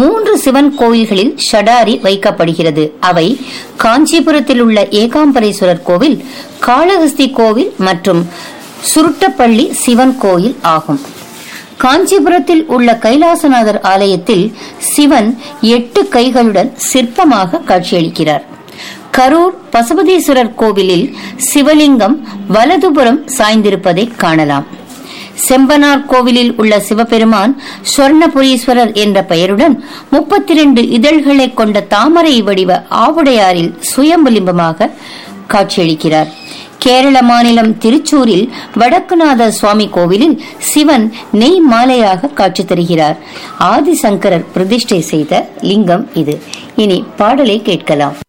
மூன்று சிவன் கோயில்களில் ஷடாரி வைக்கப்படுகிறது அவை காஞ்சிபுரத்தில் உள்ள ஏகாம்பரேஸ்வரர் கோவில் காளஹஸ்தி கோவில் மற்றும் சுருட்டப்பள்ளி சிவன் கோயில் ஆகும் காஞ்சிபுரத்தில் உள்ள கைலாசநாதர் ஆலயத்தில் சிவன் எட்டு கைகளுடன் சிற்பமாக காட்சியளிக்கிறார் கரூர் பசுபதீஸ்வரர் கோவிலில் சிவலிங்கம் வலதுபுறம் சாய்ந்திருப்பதை காணலாம் செம்பனார் கோவிலில் உள்ள சிவபெருமான் சொர்ணபுரீஸ்வரர் என்ற பெயருடன் முப்பத்தி இரண்டு இதழ்களை கொண்ட தாமரை வடிவ ஆவுடையாரில் சுயம்புலிம்பமாக காட்சியளிக்கிறார் கேரள மாநிலம் திருச்சூரில் வடக்குநாத சுவாமி கோவிலில் சிவன் நெய் மாலையாக காட்சி தருகிறார் ஆதிசங்கரர் பிரதிஷ்டை செய்த லிங்கம் இது இனி பாடலை கேட்கலாம்